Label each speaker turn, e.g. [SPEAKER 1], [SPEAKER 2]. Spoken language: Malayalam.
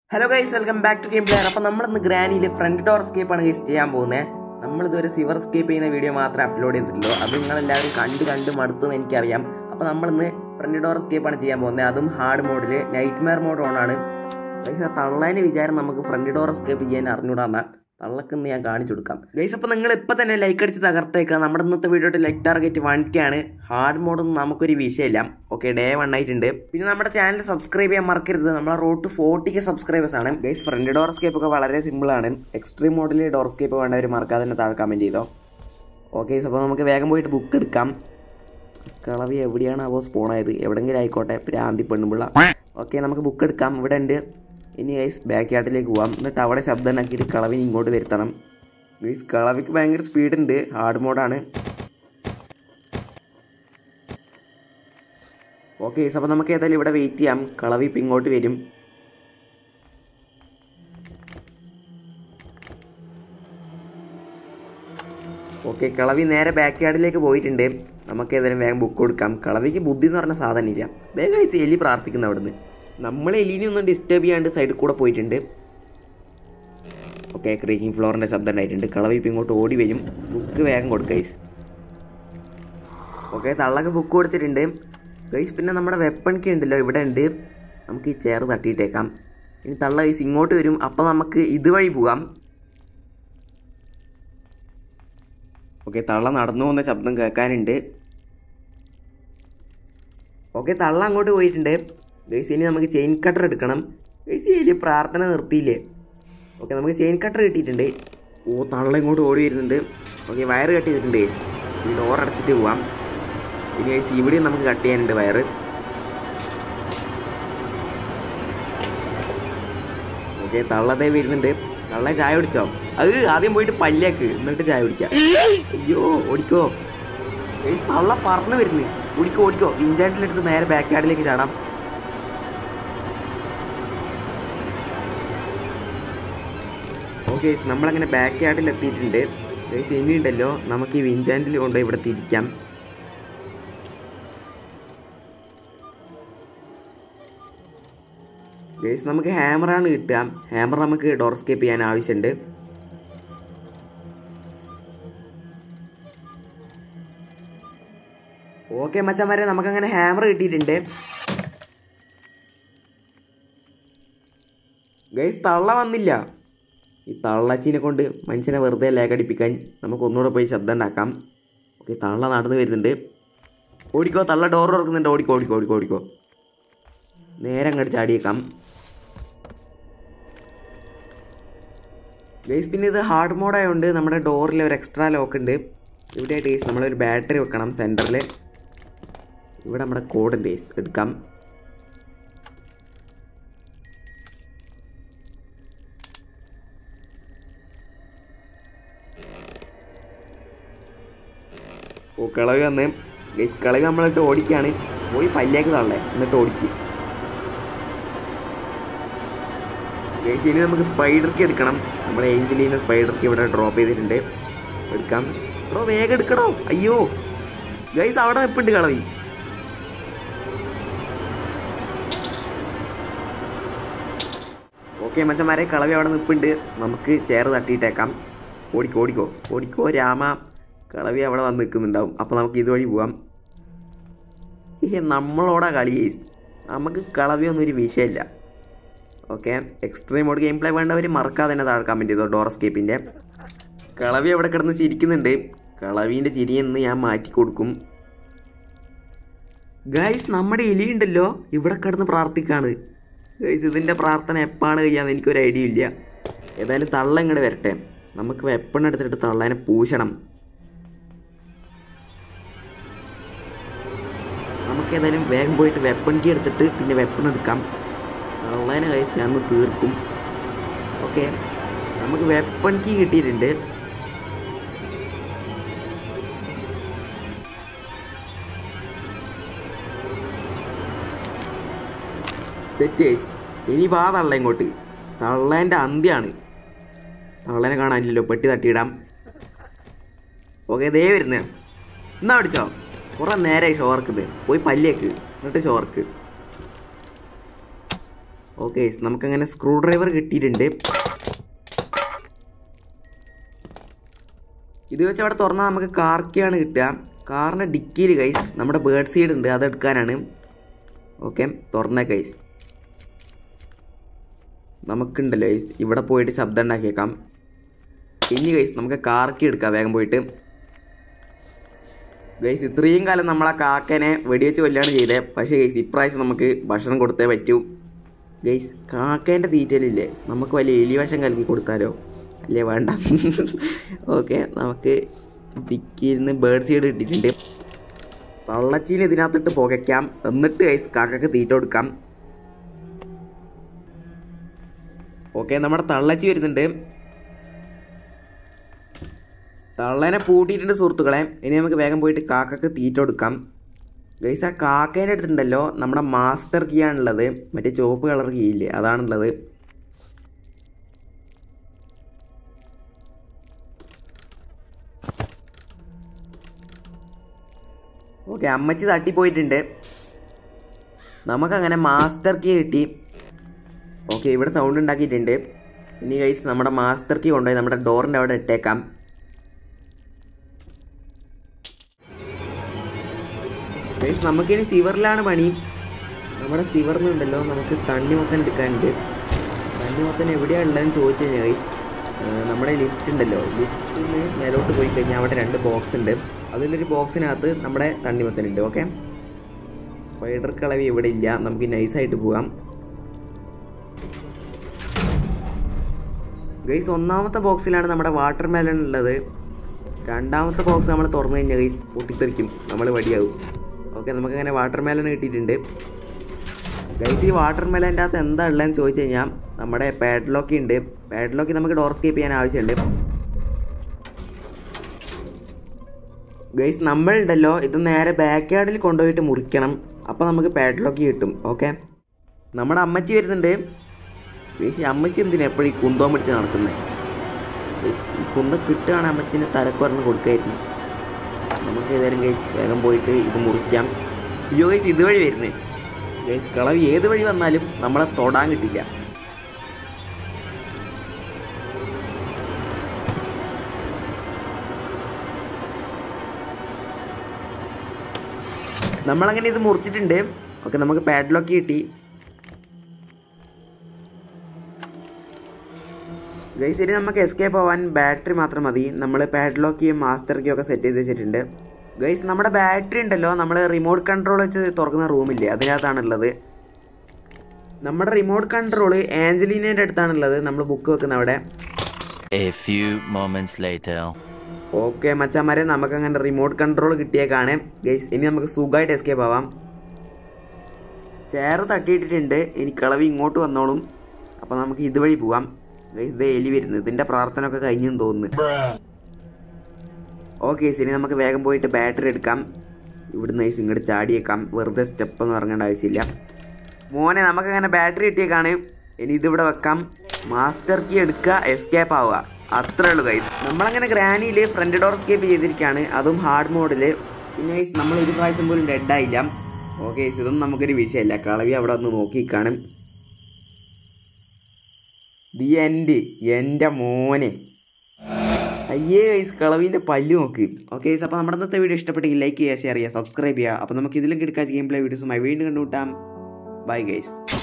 [SPEAKER 1] Hello guys welcome back to game player അപ്പോൾ നമ്മളിന്ന് ഗ്രാനിയിൽ ഫ്രണ്ട് ഡോർ എസ്കേപ്പ് ആണ് ഗൈസ് ചെയ്യാൻ പോകുന്നത് നമ്മൾ ഇതുവരെ സിവർ എസ്കേപ്പ് ചെയ്യുന്ന വീഡിയോ മാത്രമേ അപ്ലോഡ് ചെയ്തിട്ടുള്ളൂ അത് നിങ്ങളെല്ലാവരും കണ്ട് കണ്ട് മടുത്തെന്ന് എനിക്കറിയാം അപ്പോൾ നമ്മളിന്ന് ഫ്രണ്ട് ഡോർ എസ്കേപ്പ് ആണ് ചെയ്യാൻ പോകുന്നത് അതും ഹാർഡ് മോഡിൽ നൈറ്റ് മെയർ മോഡ് ഓണാണ് ഗൈസ് ആ തള്ളേനെ വിചാരം നമുക്ക് ഫ്രണ്ട് ഡോർ എസ്കേപ്പ് ചെയ്യാൻ അറിഞ്ഞൂടാന്ന തള്ളക്കെന്ന് ഞാൻ കാണിച്ചു കൊടുക്കാം ഗൈസ് അപ്പോൾ നിങ്ങൾ ഇപ്പം തന്നെ ലൈക്ക് അടിച്ച് തകർത്തേക്കുക നമ്മുടെ ഇന്നത്തെ വീഡിയോയുടെ ലൈക്ക് ടാർഗറ്റ് വൺ കെ ആണ് ഹാർഡ് മോഡൊന്നും നമുക്കൊരു വിഷയമില്ല ഓക്കെ ഡേ വൺ ആയിട്ടുണ്ട് പിന്നെ നമ്മുടെ ചാനൽ സബ്സ്ക്രൈബ് ചെയ്യാൻ മറക്കരുത് നമ്മളെ റോഡ് ടു ഫോർട്ടിക്ക് സബ്സ്ക്രൈബേഴ്സ് ആണ് ഗൈസ് ഫ്രണ്ട് ഡോർ സ്കേപ്പ് ഒക്കെ വളരെ സിമ്പിൾ ആണ് എക്സ്ട്രീം മോഡിൽ ഡോർ സ്കേപ്പ് വേണ്ടവർ മറക്കാതെ തന്നെ താഴെ കമൻറ്റ് ചെയ്തോ ഓക്കെ അപ്പോൾ നമുക്ക് വേഗം പോയിട്ട് ബുക്ക് എടുക്കാം കളവി എവിടെയാണ് അവ സ്പോൺ ആയത് എവിടെങ്കിലും ആയിക്കോട്ടെ പ്രാന്തി പെണ്ണുപിള്ള ഓക്കെ നമുക്ക് ബുക്ക് എടുക്കാം ഇവിടെ ഉണ്ട് ഇനി ഗൈസ് ബാക്ക് യാർഡിലേക്ക് പോവാം എന്നിട്ട് അവിടെ ശബ്ദം ഉണ്ടാക്കിയിട്ട് കളവിന് ഇങ്ങോട്ട് വരുത്തണം ഗൈസ് കളവിക്ക് ഭയങ്കര സ്പീഡ് ഉണ്ട് ഹാർഡ് മോഡാണ് ഓക്കെ അപ്പോൾ നമുക്ക് ഏതായാലും ഇവിടെ വെയിറ്റ് ചെയ്യാം കളവി ഇപ്പം ഇങ്ങോട്ട് വരും ഓക്കെ കളവി നേരെ ബാക്ക് യാർഡിലേക്ക് പോയിട്ടുണ്ട് നമുക്ക് ഏതായാലും വേഗം ബുക്ക് കൊടുക്കാം കളവിക്ക് ബുദ്ധി എന്ന് പറഞ്ഞ സാധനം ഇല്ല വേഗം കഴിച്ച് എലി പ്രാർത്ഥിക്കുന്ന അവിടുന്ന് നമ്മൾ എലിനെ ഒന്നും ഡിസ്റ്റർബ് ചെയ്യാണ്ട് സൈഡിൽ കൂടെ പോയിട്ടുണ്ട് ഓക്കെ ക്രീക്കിംഗ് ഫ്ലോറിൻ്റെ ശബ്ദം ഉണ്ടായിട്ടുണ്ട് കളവി ഇപ്പം ഇങ്ങോട്ട് ഓടി വരും ബുക്ക് വേഗം കൊടുക്കുക ഗൈസ് ഓക്കെ തള്ളക്ക് ബുക്ക് കൊടുത്തിട്ടുണ്ട് ഗൈസ് പിന്നെ നമ്മുടെ വെപ്പൺ കീ ഉണ്ടല്ലോ ഇവിടെ ഉണ്ട് നമുക്ക് ഈ ചെയർ തട്ടിയിട്ടേക്കാം ഇനി തള്ള ഗൈസ് ഇങ്ങോട്ട് വരും അപ്പോൾ നമുക്ക് ഇതുവഴി പോകാം ഓക്കെ തള്ള നടന്നു പോകുന്ന ശബ്ദം കേൾക്കാനുണ്ട് ഓക്കെ തള്ള അങ്ങോട്ട് പോയിട്ടുണ്ട് ഗൈസ് ഇനി നമുക്ക് ചെയിൻ കട്ടർ എടുക്കണം ഗൈസ് ഇതിൽ പ്രാർത്ഥന നിർത്തിയില്ലേ ഓക്കെ നമുക്ക് ചെയിൻ കട്ടർ കിട്ടിയിട്ടുണ്ട് ഓ തള്ള ഇങ്ങോട്ട് ഓടി വരുന്നുണ്ട് ഓക്കെ വയറ് കട്ട് ചെയ്തിട്ടുണ്ട് ഗൈസ് ഈ ഡോർ അടച്ചിട്ട് പോവാം ഇനി ഗൈസ് ഇവിടെയും നമുക്ക് കട്ട് ചെയ്യാനുണ്ട് വയറ് ഓക്കെ തള്ളതേ വരുന്നുണ്ട് തള്ള ചായ കുടിച്ചോ അത് ആദ്യം പോയിട്ട് പല്ലേക്ക് എന്നിട്ട് ചായ കുടിക്കാം അയ്യോ ഓടിക്കോ ഗൈസ് തള്ള പറന്ന് വരുന്നു ഓടിക്കോ ഓടിക്കോ ഇഞ്ചാൻറ്റിലെടുത്ത് നേരെ ബാക്ക് യാർഡിലേക്ക് ചാടാം ഓക്കെ നമ്മളങ്ങനെ ബാക്ക് യാർഡിൽ എത്തിയിട്ടുണ്ട് ഗൈസ് ഇനിയുണ്ടല്ലോ നമുക്ക് ഈ വിഞ്ചാൻറ്റിൽ കൊണ്ടുപോയി ഇവിടെ തിരിക്കാം ഗൈസ് നമുക്ക് ഹാമറാണ് കിട്ടുക ഹാമർ നമുക്ക് ഡോർ സ്കേപ്പ് ചെയ്യാൻ ആവശ്യമുണ്ട് ഓക്കെ മച്ചന്മാരെ നമുക്കങ്ങനെ ഹാമർ കിട്ടിയിട്ടുണ്ട് ഗൈസ് തള്ള വന്നില്ല ഈ തള്ളച്ചീനെ കൊണ്ട് മനുഷ്യനെ വെറുതെ ലേക്കടിപ്പിക്കാൻ നമുക്ക് ഒന്നുകൂടെ പോയി ശബ്ദം ഉണ്ടാക്കാം ഓക്കെ തള്ള നടന്നു വരുന്നുണ്ട് ഓടിക്കോ തള്ള ഡോർ തുറക്കുന്നുണ്ട് ഓടിക്കോ ഓടിക്കോ ഓടിക്കോ ഓടിക്കോ നേരെ അങ്ങോട്ട് ചാടിയേക്കാം ഗൈസ് പിന്നെ ഇത് ഹാർഡ് മോഡായതുകൊണ്ട് നമ്മുടെ ഡോറിൽ ഒരു എക്സ്ട്രാ ലോക്ക് ഉണ്ട് ഇവിടെ ഗൈസ് നമ്മളൊരു ബാറ്ററി വെക്കണം സെൻറ്ററിൽ ഇവിടെ നമ്മുടെ കോഡ് ഉണ്ട് ഗൈസ് എടുക്കാം ഓ കിളവി വന്ന് ഗൈസ് കിളവി നമ്മളിട്ട് ഓടിക്കാണ് പോയി പല്ലേക്ക് തള്ളേ എന്നിട്ട് ഓടിക്കും ഗൈസ് ഇനി നമുക്ക് സ്പൈഡർക്ക് എടുക്കണം നമ്മുടെ ഏഞ്ചലീനെ സ്പൈഡർക്ക് ഇവിടെ ഡ്രോപ്പ് ചെയ്തിട്ടുണ്ട് എടുക്കാം ബ്രോ വേഗം എടുക്കണോ അയ്യോ ഗൈസ് അവിടെ നിൽപ്പുണ്ട് കളവി ഓക്കെ മച്ചന്മാരെ കളവി അവിടെ നിൽപ്പുണ്ട് നമുക്ക് ചെയർ തട്ടിയിട്ടേക്കാം ഓടിക്കോ ഓടിക്കോ ഓടിക്കോ രാമ കളവി അവിടെ വന്ന് നിൽക്കുന്നുണ്ടാവും അപ്പോൾ നമുക്ക് ഇതുവഴി പോവാം ഏ നമ്മളോടാ കളി ഗൈസ് നമുക്ക് കളവിയൊന്നും ഒരു വിഷയമില്ല okay extreme mode gameplay വേണ്ടവർ മറക്കാതെ തന്നെ താഴെ കമൻറ്റ് ചെയ്തോ ഡോർ സ്കേപ്പിൻ്റെ കളവി അവിടെ കിടന്ന് ചിരിക്കുന്നുണ്ട് കളവീൻ്റെ ചിരിയെന്ന് ഞാൻ മാറ്റി കൊടുക്കും ഗൈസ് നമ്മുടെ എലി ഉണ്ടല്ലോ ഇവിടെ കിടന്ന് പ്രാർത്ഥിക്കാണ് ഗൈസ് ഇതിൻ്റെ പ്രാർത്ഥന എപ്പാണ് കഴിയാന്ന് എനിക്കൊരു ഐഡിയ ഇല്ല ഏതായാലും തള്ള ഇങ്ങോട്ട് വരട്ടെ നമുക്ക് വെപ്പൺ എടുത്തിട്ട് തള്ളേനെ പൂശണം നമുക്ക് ഏതായാലും വേഗം പോയിട്ട് വെപ്പൺ കീ എടുത്തിട്ട് പിന്നെ വെപ്പൺ എടുക്കാം തള്ളേനെ കഴിച്ച് ഞാൻ ഒന്ന് തീർക്കും ഓക്കെ നമുക്ക് വെപ്പൺ കീ കിട്ടിയിട്ടുണ്ട് സെറ്റ് ഇനി വാ തള്ള ഇങ്ങോട്ട് തള്ളേൻ്റെ അന്ത്യാണ് തള്ളേനെ കാണാനില്ലല്ലോ പെട്ടി തട്ടിയിടാം ഓക്കെ ദേ വരുന്നേ എന്നാ പിടിച്ചോ കുറേ നേരമായി ഷോർക്കിത് പോയി പല്ലേക്ക് എന്നിട്ട് ഷോർക്ക് ഓക്കെ നമുക്കങ്ങനെ സ്ക്രൂ ഡ്രൈവർ കിട്ടിയിട്ടുണ്ട് ഇത് വെച്ച് അവിടെ തുറന്നാൽ നമുക്ക് കാർ കീയാണ് കിട്ടുക കാറിൻ്റെ ഡിക്കിയിൽ കൈസ് നമ്മുടെ ബേർഡ് സീഡ് ഉണ്ട് അതെടുക്കാനാണ് ഓക്കെ തുറന്നേ കൈസ് നമുക്കുണ്ടല്ലോ ഗൈസ് ഇവിടെ പോയിട്ട് ശബ്ദം ഉണ്ടാക്കിയേക്കാം ഇനി ഗൈസ് നമുക്ക് കാർക്കി എടുക്കാം വേഗം പോയിട്ട് ഗൈസ് ഇത്രയും കാലം നമ്മൾ ആ കാക്കനെ വെടിവെച്ച് കൊല്ലാണ് ചെയ്തത് പക്ഷേ ഗൈസ് ഇപ്രാവശ്യം നമുക്ക് ഭക്ഷണം കൊടുത്തേ പറ്റൂ ഗൈസ് കാക്കേൻ്റെ തീറ്റയിലില്ലേ നമുക്ക് വലിയ എലിവശം കലക്കി കൊടുത്താലോ അല്ലേ വേണ്ട ഓക്കെ നമുക്ക് ഡിക്കിയിൽ നിന്ന് ബേർഡ് സീഡ് ഇട്ടിട്ടുണ്ട് തള്ളച്ചീന് ഇതിനകത്തിട്ട് പുകയ്ക്കാം എന്നിട്ട് ഗൈസ് കാക്കക്ക് തീറ്റ കൊടുക്കാം ഓക്കെ നമ്മുടെ തള്ളച്ചി വരുന്നുണ്ട് തള്ളേനെ പൂട്ടിയിട്ടുണ്ട് സുഹൃത്തുക്കളെ ഇനി നമുക്ക് വേഗം പോയിട്ട് കാക്കക്ക് തീറ്റ കൊടുക്കാം ഗൈസ് ആ കാക്കേൻ്റെ അടുത്തുണ്ടല്ലോ നമ്മുടെ മാസ്റ്റർ കീ ആണുള്ളത് മറ്റേ ചുവപ്പ് കളർ കീ ഇല്ലേ അതാണുള്ളത് ഓക്കെ അമ്മച്ചി തട്ടിപ്പോയിട്ടുണ്ട് നമുക്കങ്ങനെ മാസ്റ്റർ കീ കിട്ടി ഓക്കെ ഇവിടെ സൗണ്ട് ഉണ്ടാക്കിയിട്ടുണ്ട് ഇനി ഗൈസ് നമ്മുടെ മാസ്റ്റർ കീ കൊണ്ടുപോയി നമ്മുടെ ഡോറിൻ്റെ അവിടെ ഇട്ടേക്കാം ഗൈസ് നമുക്കിനി സിവറിലാണ് പണി നമ്മുടെ സിവറിനുണ്ടല്ലോ നമുക്ക് തണ്ണിമത്തൻ എടുക്കാനുണ്ട് തണ്ണിമത്തൻ എവിടെയാണ് ഉള്ളതെന്ന് ചോദിച്ചു കഴിഞ്ഞാൽ ഗൈസ് നമ്മുടെ ലിഫ്റ്റ് ഉണ്ടല്ലോ ലിഫ്റ്റിൽ നിന്ന് മേലോട്ട് പോയി കഴിഞ്ഞാൽ അവിടെ രണ്ട് ബോക്സ് ഉണ്ട് അതിലൊരു ബോക്സിനകത്ത് നമ്മുടെ തണ്ണിമത്തൻ ഉണ്ട് ഓക്കെ സ്പൈഡർ കളവി ഇവിടെ ഇല്ല നമുക്ക് നൈസായിട്ട് പോകാം ഗൈസ് ഒന്നാമത്തെ ബോക്സിലാണ് നമ്മുടെ വാട്ടർ മെലൺ ഉള്ളത് രണ്ടാമത്തെ ബോക്സ് നമ്മൾ തുറന്നു കഴിഞ്ഞാൽ ഗൈസ് പൊട്ടിത്തെറിക്കും നമ്മൾ വടിയാവും ഓക്കെ നമുക്കങ്ങനെ വാട്ടർ മെലൺ കിട്ടിയിട്ടുണ്ട് ഗൈസ് ഈ വാട്ടർ മെലൻ്റെ അകത്ത് എന്താ ഉള്ളതെന്ന് ചോദിച്ചു കഴിഞ്ഞാൽ നമ്മുടെ പാഡ്ലോക്കി ഉണ്ട് പാഡ്ലോക്കി നമുക്ക് ഡോർ സ്കേപ്പ് ചെയ്യാൻ ആവശ്യമുണ്ട് ഗൈസ് നമ്മളുണ്ടല്ലോ ഇത് നേരെ ബാക്ക് യാർഡിൽ കൊണ്ടുപോയിട്ട് മുറിക്കണം അപ്പോൾ നമുക്ക് പാഡ്ലോക്കി കിട്ടും ഓക്കെ നമ്മുടെ അമ്മച്ചി വരുന്നുണ്ട് ഗൈസ് ഈ അമ്മച്ചി എന്തിനാ എപ്പോഴും ഈ കുന്തോം പിടിച്ച് നടക്കുന്നത് ഗൈസ് ഈ കുന്തം കിട്ടുകയാണ് അമ്മച്ചിന് തലക്കുറന്ന് കൊടുക്കായിരുന്നു നമുക്ക് ഏതായാലും ഗൈസ് വേഗം പോയിട്ട് ഇത് മുറിക്കാം അയ്യോ ഗൈസ് ഇതുവഴി വരുന്നേ ഗൈസ് കളവ് ഏത് വഴി വന്നാലും നമ്മളെ തൊടാൻ കിട്ടില്ല നമ്മളങ്ങനെ ഇത് മുറിച്ചിട്ടുണ്ട് ഓക്കെ നമുക്ക് പാഡ്ലോക്ക് കിട്ടി ഗൈസ് ഇനി നമുക്ക് എസ്കേപ്പ് ആവാൻ ബാറ്ററി മാത്രം മതി നമ്മൾ പാഡ്ലോക്കിയും മാസ്റ്റർ കീയും ഒക്കെ സെറ്റ് ചെയ്ത് വെച്ചിട്ടുണ്ട് ഗൈസ് നമ്മുടെ ബാറ്ററി ഉണ്ടല്ലോ നമ്മൾ റിമോട്ട് കൺട്രോൾ വെച്ച് തുറക്കുന്ന റൂമില്ലേ അതിനകത്താണുള്ളത് നമ്മുടെ റിമോട്ട് കൺട്രോൾ ആഞ്ചലീനയുടെ അടുത്താണുള്ളത് നമ്മൾ ബുക്ക് വെക്കുന്ന അവിടെ
[SPEAKER 2] A few moments later.
[SPEAKER 1] Okay മച്ചാമാരെ നമുക്ക് അങ്ങനെ റിമോട്ട് കൺട്രോൾ കിട്ടിയേക്കാണ് ഗൈസ് ഇനി നമുക്ക് സുഖമായിട്ട് എസ്കേപ്പ് ആവാം ചെയർ തട്ടിയിട്ടിട്ടുണ്ട് ഇനി കളവി ഇങ്ങോട്ട് വന്നോളും അപ്പോൾ നമുക്ക് ഇതുവഴി പോവാം ഗൈസ് ഇത് എലി വരുന്നത് ഇതിൻ്റെ പ്രാർത്ഥന ഒക്കെ കഴിഞ്ഞെന്ന് തോന്നുന്നു ഓക്കെ ഇനി നമുക്ക് വേഗം പോയിട്ട് ബാറ്ററി എടുക്കാം ഇവിടുന്ന് ഗൈസ് ഇങ്ങോട്ട് ചാടിയേക്കാം വെറുതെ സ്റ്റെപ്പ് ഒന്നും ഇറങ്ങേണ്ട ആവശ്യമില്ല മോനെ നമുക്കങ്ങനെ ബാറ്ററി കിട്ടിയേക്കാണ് ഇനി ഇതിവിടെ വെക്കാം മാസ്റ്റർ കീ എടുക്കുക എസ്കേപ്പ് ആവുക അത്രേ ഉള്ളൂ ഗൈസ് നമ്മളങ്ങനെ ഗ്രാനിയിൽ ഫ്രണ്ട് ഡോർ എസ്കേപ്പ് ചെയ്തിരിക്കുകയാണ് അതും ഹാർഡ് മോഡിൽ പിന്നെ ഗൈസ് നമ്മൾ ഒരു പ്രാവശ്യം പോലും ഡെഡ് ആയില്ല ഓക്കെ ഇതൊന്നും നമുക്കൊരു വിഷയമില്ല കളവി അവിടെ ഒന്ന് നോക്കി കാണും ദി എൻ്റെ എൻ്റെ മോനെ അയ്യേ ഗൈസ് കളവിൻ്റെ പല്ല് നോക്ക് ഓക്കെ ഗൈസ് അപ്പോൾ നമ്മുടെ ഇന്നത്തെ വീഡിയോ ഇഷ്ടപ്പെട്ടെങ്കിൽ ലൈക്ക് ചെയ്യുക ഷെയർ ചെയ്യുക സബ്സ്ക്രൈബ് ചെയ്യുക അപ്പോൾ നമുക്ക് ഇതിലും കിടക്കാച്ച ഗെയിം പ്ലേ വീഡിയോസുമായി വീണ്ടും കണ്ടുമുട്ടാം ബൈ ഗൈസ്